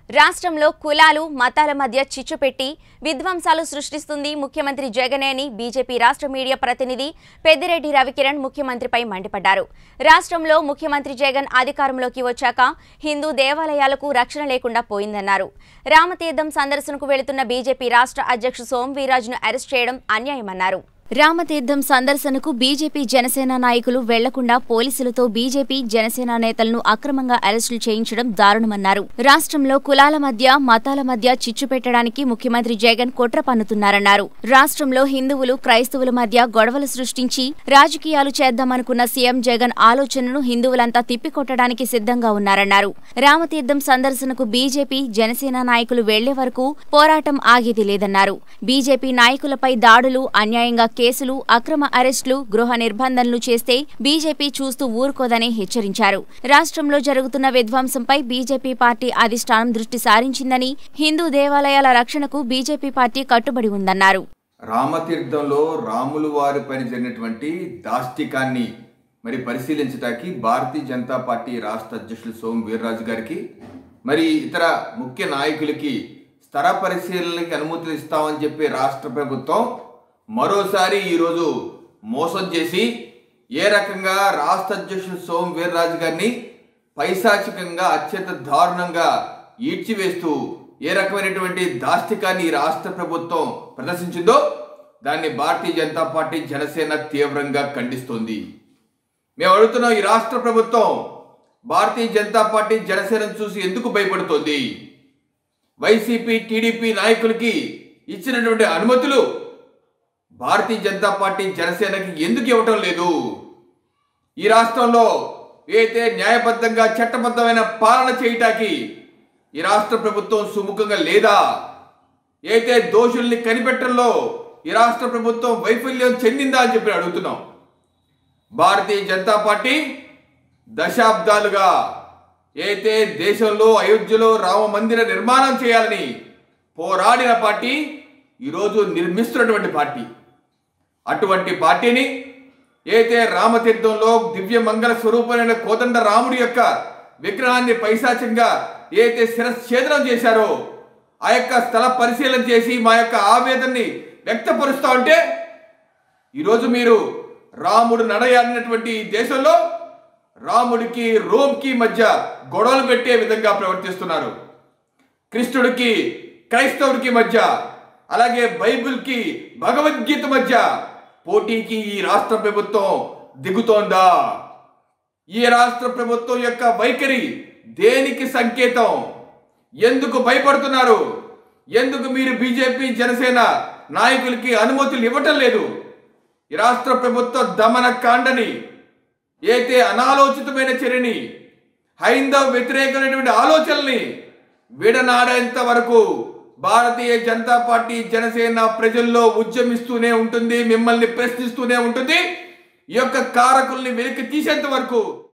రాష్ట్రంలో కులాలు మతాల మధ్య చిచ్చు పెట్టి విధ్వంసాలు సృష్టిస్తుంది ముఖ్యమంత్రి జగనే అని బీజేపీ రాష్ట్ర మీడియా ప్రతినిధి పెద్దిరెడ్డి రవికిరణ్ ముఖ్యమంత్రిపై మండిపడ్డారు రాష్ట్రంలో ముఖ్యమంత్రి జగన్ అధికారంలోకి వచ్చాక హిందూ దేవాలయాలకు రక్షణ లేకుండా పోయిందన్నారు రామతీర్థం సందర్శనకు వెళుతున్న బీజేపీ రాష్ట్ర అధ్యక్షుడు సోమ్ వీర్రాజును అరెస్ట్ చేయడం అన్యాయమన్నారు రామతీర్థం సందర్శనకు బీజేపీ జనసేన నాయకులు వెళ్లకుండా పోలీసులతో బీజేపీ జనసేన నేతలను అక్రమంగా అరెస్టులు చేయించడం దారుణమన్నారు రాష్ట్రంలో కులాల మధ్య మతాల మధ్య చిచ్చు పెట్టడానికి ముఖ్యమంత్రి జగన్ కుట్ర పన్నుతున్నారన్నారు రాష్ట్రంలో హిందువులు క్రైస్తవుల మధ్య గొడవలు సృష్టించి రాజకీయాలు చేద్దామనుకున్న సీఎం జగన్ ఆలోచనను హిందువులంతా తిప్పికొట్టడానికి సిద్ధంగా ఉన్నారన్నారు రామతీర్థం సందర్శనకు బీజేపీ జనసేన నాయకులు వెళ్లే వరకు పోరాటం ఆగేది లేదన్నారు బీజేపీ నాయకులపై దాడులు అన్యాయంగా కేసులు అక్రమ అరెస్టులు గృహ నిర్బంధనలు చేస్తే బీజేపీ చూస్తూ ఊరుకోదని హెచ్చరించారు రాష్ట్రంలో జరుగుతున్న విధ్వంసంపై బీజేపీ పార్టీ అధిష్టానం దృష్టి సారించిందని హిందూ దేవాలయాల రక్షణకు బీజేపీ పార్టీ కట్టుబడి ఉందన్నారు రామతీర్థంలో రాములు వారి పైన జరిగినటువంటి దాష్టికాన్ని మరి పరిశీలించడానికి భారతీయ జనతా పార్టీ రాష్ట్ర అధ్యక్షులు సోము వీర్రాజు గారికి మరి ఇతర ముఖ్య నాయకులకి స్థర పరిశీలనకి అనుమతులు ఇస్తామని చెప్పి రాష్ట్ర ప్రభుత్వం మరోసారి ఈరోజు మోసం చేసి ఏ రకంగా రాష్ట్ర అధ్యక్షుడు సోము వీర్రాజు గారిని పైశాచికంగా అత్యంత దారుణంగా ఈడ్చివేస్తూ ఏ రకమైనటువంటి దాష్టికాన్ని ఈ రాష్ట్ర ప్రభుత్వం ప్రదర్శించిందో దాన్ని భారతీయ జనతా పార్టీ జనసేన తీవ్రంగా ఖండిస్తోంది మేము అడుగుతున్నాం ఈ రాష్ట్ర ప్రభుత్వం భారతీయ జనతా పార్టీ జనసేనను చూసి ఎందుకు భయపడుతోంది వైసీపీ టీడీపీ నాయకులకి ఇచ్చినటువంటి అనుమతులు భారతీయ జనతా పార్టీ జనసేనకి ఎందుకు ఇవ్వటం లేదు ఈ రాష్ట్రంలో అయితే న్యాయబద్ధంగా చట్టబద్ధమైన పాలన చేయటానికి ఈ రాష్ట్ర ప్రభుత్వం సుముఖంగా లేదా అయితే దోషుల్ని కనిపెట్టడంలో ఈ రాష్ట్ర ప్రభుత్వం వైఫల్యం చెందిందా అని చెప్పి అడుగుతున్నాం భారతీయ జనతా పార్టీ దశాబ్దాలుగా అయితే దేశంలో అయోధ్యలో రామ మందిర నిర్మాణం చేయాలని పోరాడిన పార్టీ ఈరోజు నిర్మిస్తున్నటువంటి పార్టీ అటువంటి పార్టీని అయితే రామతీర్థంలో దివ్య మంగళ స్వరూపమైన కోదండ రాముడి యొక్క విగ్రహాన్ని పైశాచంగా ఏదైతే శిరఛేదనం చేశారో ఆ యొక్క స్థల పరిశీలన చేసి మా యొక్క ఆవేదనని వ్యక్తపరుస్తా ఉంటే ఈరోజు మీరు రాముడు నడయాడినటువంటి ఈ దేశంలో రాముడికి రోమ్కి మధ్య గొడవలు పెట్టే విధంగా ప్రవర్తిస్తున్నారు కృష్ణుడికి క్రైస్తవుడికి మధ్య అలాగే బైబిల్కి భగవద్గీత మధ్య పోటీకి ఈ రాష్ట్ర ప్రభుత్వం దిగుతోందా ఈ రాష్ట్ర ప్రభుత్వం యొక్క వైఖరి దేనికి సంకేతం ఎందుకు భయపడుతున్నారు ఎందుకు మీరు బీజేపీ జనసేన నాయకులకి అనుమతులు ఇవ్వటం లేదు ఈ రాష్ట్ర ప్రభుత్వ దమన కాండని అయితే అనాలోచితమైన చర్యని హైందవ వ్యతిరేకమైనటువంటి ఆలోచనల్ని విడనాడేంత వరకు భారతీయ జనతా పార్టీ జనసేన ప్రజల్లో ఉద్యమిస్తూనే ఉంటుంది మిమ్మల్ని ప్రశ్నిస్తూనే ఉంటుంది ఈ యొక్క కారకుల్ని వెలికి తీసేంత వరకు